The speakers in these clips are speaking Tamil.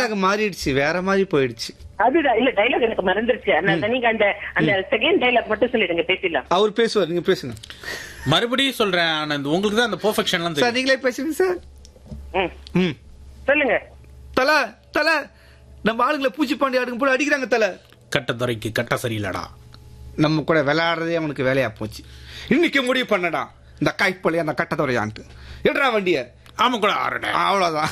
டைலாக் மாறிடுச்சு வேற மாதிரி போயிடுச்சு அதுதான் இல்ல டைலாக் எனக்கு மறந்துருச்சு அதனால நீங்க அந்த அந்த செகண்ட் டைலாக் மட்டும் சொல்லிடுங்க பேசிடலாம் அவர் பேசுவார் நீங்க பேசுங்க மறுபடியும் சொல்றேன் ஆனந்த் உங்களுக்கு தான் அந்த பெர்ஃபெக்ஷன்லாம் சார் தெரியும் நீங்களே பேசுங்க சார் ம். ம் சொல்லுங்க தல தல நம்ம ஆளுங்களை பூச்சி பாண்டி ஆடுங்க போல அடிக்கிறாங்க தல கட்டத்துறைக்கு கட்ட சரியில்லடா நம்ம கூட விளையாடுறதே அவனுக்கு வேலையா போச்சு இன்னைக்கு முடிவு பண்ணடா இந்த கைப்பள்ளி அந்த கட்டத்துறையான்ட்டு எடுறா வண்டிய ஆமா கூட ஆறுடா அவ்வளவுதான்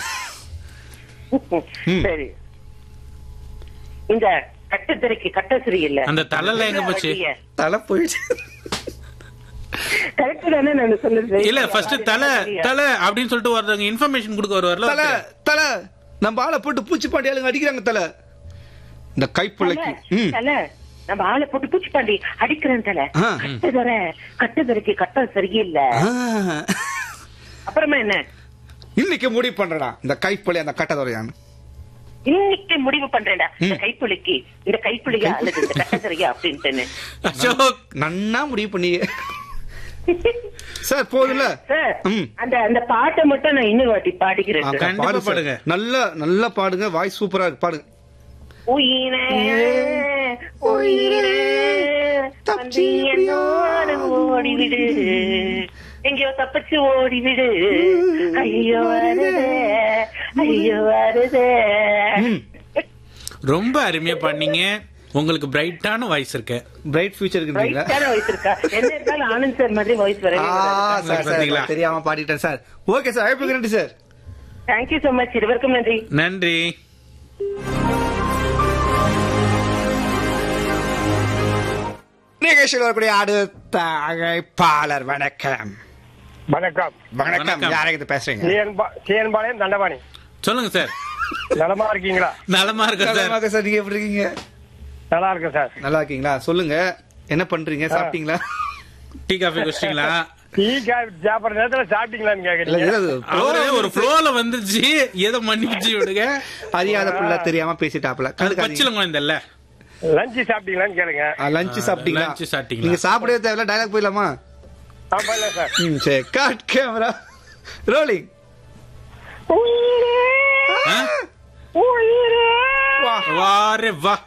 சரி இந்த கட்டத்திரைக்கு கட்ட சரியில்லை அந்த தலைல எங்க போச்சு? தலை போயிடுச்சு கரெக்ட் தானே நான் சொல்லுறது இல்ல ஃபர்ஸ்ட் தலை தலை அப்படின்னு சொல்லிட்டு ஒருத்தவங்க இன்ஃபர்மேஷன் கொடுக்க வருவார்ல தல ஒருத்தர். தல நம்ம ஆளை போட்டு பூச்சி பாண்டி ஆளுங்க அடிக்கிறாங்க தல இந்த கைப்பிள்ளைக்கு ம் தலை நம்ம ஆளை போட்டு பூச்சி பாண்டி அடிக்கிறேன் தலை ஆ. கட்டதரை கட்டதரைக்கு கட்டம் சரியில்லை ஆ. அப்புறமா என்ன இன்னைக்கு முடிவு பண்றடா இந்த கைப்பள்ளி அந்த கட்டத்துறையான்னு இன்னைக்கு முடிவு பண்றேன்டா இந்த கைப்புளிக்கு இந்த கைப்புளியா அல்லது இந்த கட்டதரையா அப்படின்ட்டு அசோக் நன்னா முடிவு பண்ணி சார் போதும்ல சார் ம். அந்த அந்த பாட்டை மட்டும் நான் இன்னொரு வாட்டி பாடிக்கிறேன் ஆ, சார். கண்டிப்பா பாடு சார். பாடுங்க. நல்லா நல்லா பாடுங்க வாய்ஸ் சூப்பரா இருக்கு பாடுங்க உயிரே உயிரே வந்து என்னோடு ஓடிவிடு எங்கேயோ தப்பிச்சு ஓடிவிடு ஐயோ வருதே ஐயோ வருதே ம். ரொம்ப அருமையா பண்ணீங்க உங்களுக்கு பிரைட்டான வாய்ஸ் இருக்கு பிரைட் ஃபியூச்சர் இருக்குன்றீங்களா ரைட்டான வாய்ஸ் இருக்கா என்ன இருந்தாலும் ஆனந்த் சார் மாதிரி வாய்ஸ் ஆ, வரவே சார், சார், பாத்தீங்களா? நான் தெரியாம பாடிட்டேன் சார் ஓகே சார் அழைப்புக்கு நன்றி சார் தேங்க்யூ சோ மச் இருவருக்கும் நன்றி நன்றி நிகழ்ச்சியில் வரக்கூடிய அடுத்த அழைப்பாளர் வணக்கம் வணக்கம் வணக்கம் வணக்கம். யாருக்கு பேசுறீங்க சேன்பா- சேன்பாளையம் தண்டபாணி சொல்லுங்க சார் நலமா இருக்கீங்களா நலமா இருக்கு சார் நலமாக சார் நீங்க எப்படி இருக்கீங்க நல்லா இருக்கேன் சார் நல்லா இருக்கீங்களா சொல்லுங்க என்ன பண்றீங்க சாப்பிட்டீங்களா டீ காஃபி குடிச்சிட்டீங்களா டீ காஃபி சாப்பிடுற நேரத்துல சாப்பிட்டீங்களான்னு இல்ல கேக்குறீங்க ஏதாவது அவரே ஒரு ஃப்ளோல வந்துருச்சு ஏதோ மன்னிச்சு விடுங்க அறியாத புள்ள தெரியாம பேசிட்டாப்ல அது பச்சில குழந்தைல்ல லஞ்சு சாப்பிட்டீங்களான்னு கேளுங்க லஞ்ச் சாப்பிட்டீங்களா lunch சாப்பிட்டீங்களா? நீங்க சாப்பிடவே தேவையில்ல டைலாக் போயிடலாமா ஆமா இல்ல சார் ம் சரி கட் கேமரா ரோலிங் ஆ? வா வாரே வா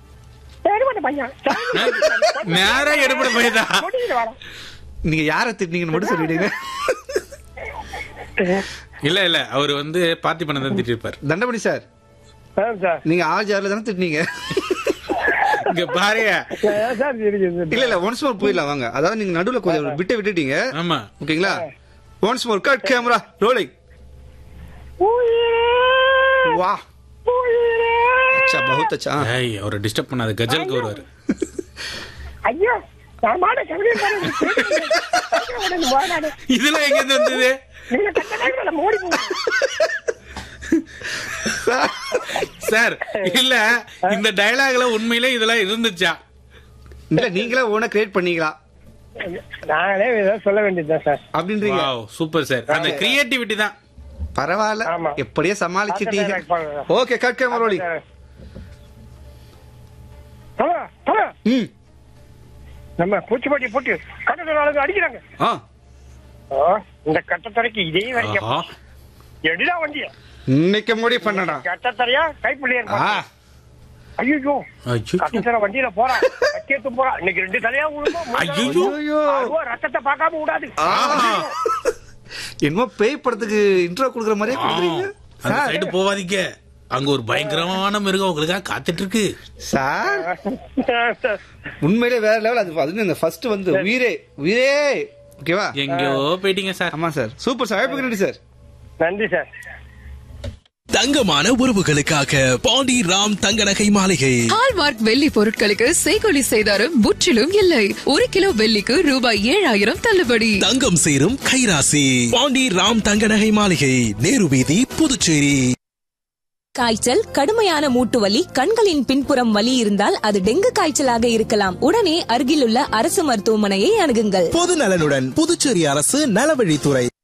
நேரா எடுபட போய்தா நீங்க யார திட்டினீங்கன்னு மட்டும் சொல்லிடுங்க இல்ல இல்ல அவர் வந்து பார்த்திபனை தான் திட்டிருப்பார் தண்டபடி சார் ஆ, சார் நீங்க ஆள் ஜார்ல தானே திட்டினீங்க இங்க பாருங்க ஏன் சார் இருக்குது இல்ல இல்ல ஒன்ஸ் மோர் போயிடலாம் வாங்க அதாவது நீங்க நடுவுல கொஞ்சம் விட்டு விட்டுட்டீங்க ஆமா ஓகேங்களா once more cut camera rolling வா அச்சா பகுத் அச்சா ஏய் அவரை டிஸ்டர்ப் பண்ணாத கஜலுக்கு வருவாரு ஐயோ நான் மாட சமையல் இதுல எங்க இருந்து வந்தது மூடி சார், சார் இல்ல இந்த டயலாக்ல உண்மையிலே இதெல்லாம் இருந்துச்சா இல்ல நீங்களே ஓன கிரியேட் பண்ணீங்களா நாங்களே ஏதாவது சொல்ல வேண்டியதுதான் சார் அப்படின்றீங்க வாவ் சூப்பர் சார் அந்த கிரியேட்டிவிட்டி தான் பரவாயில்ல ஆமா. எப்படியே சமாளிச்சிட்டீங்க பார்த்து direct பண்ணுங்க. ஓகே கட் கேமரா ரோலிங் தல, தல, ம் நம்ம பூச்சிப்பட்டி போட்டு கட்டத்துல அளவு அடிக்கிறாங்க ஆ ஆ, இந்த கட்டத்துறைக்கு இதே வரைக்கும் ஆஹா. எடுடா வண்டிய இன்னைக்கு முடிவு பண்ணடா கட்டத்தரையா கைப்பிள்ளையர் ஆ ஐயோ ஐயோ கட்டத்தர வண்டியில போறான் கட்டியத்து போறான் இன்னைக்கு ரெண்டு தலையா விழுமா மூணு தலையா ஐயையோ. விழுமா? ஐயோ. அதுவா ரத்தத்தை பார்க்காம விடாது ஆஹா. என்னமோ பேய் படத்துக்கு இன்ட்ரோ கொடுக்குற மாதிரியே கொடுக்குறீங்க அந்த சார் சைடு போவாதீங்க அங்க ஒரு பயங்கரமான மிருகம் உங்களுக்காக காத்துட்டு இருக்கு சார் உண்மையிலே வேற லெவல் அது அது இந்த ஃபர்ஸ்ட் வந்து உயிரே உயிரே ஓகேவா எங்கேயோ போயிட்டீங்க சார் ஆமா சார் சூப்பர் சார் அழைப்புக்கு நன்றி சார் நன்றி சார் தங்கமான உறவுகளுக்காக பாண்டி ராம் தங்க நகை மாளிகை ஹால்மார்க் வெள்ளி பொருட்களுக்கு செய்கொலி செய்தாரும் முற்றிலும் இல்லை ஒரு கிலோ வெள்ளிக்கு ரூபாய் ஏழாயிரம் தள்ளுபடி தங்கம் சேரும் கைராசி பாண்டி ராம் தங்க நகை மாளிகை நேரு வீதி புதுச்சேரி காய்ச்சல் கடுமையான மூட்டு வலி கண்களின் பின்புறம் வலி இருந்தால் அது டெங்கு காய்ச்சலாக இருக்கலாம் உடனே அருகிலுள்ள அரசு மருத்துவமனையை அணுகுங்கள் பொது நலனுடன் புதுச்சேரி அரசு நலவழித்துறை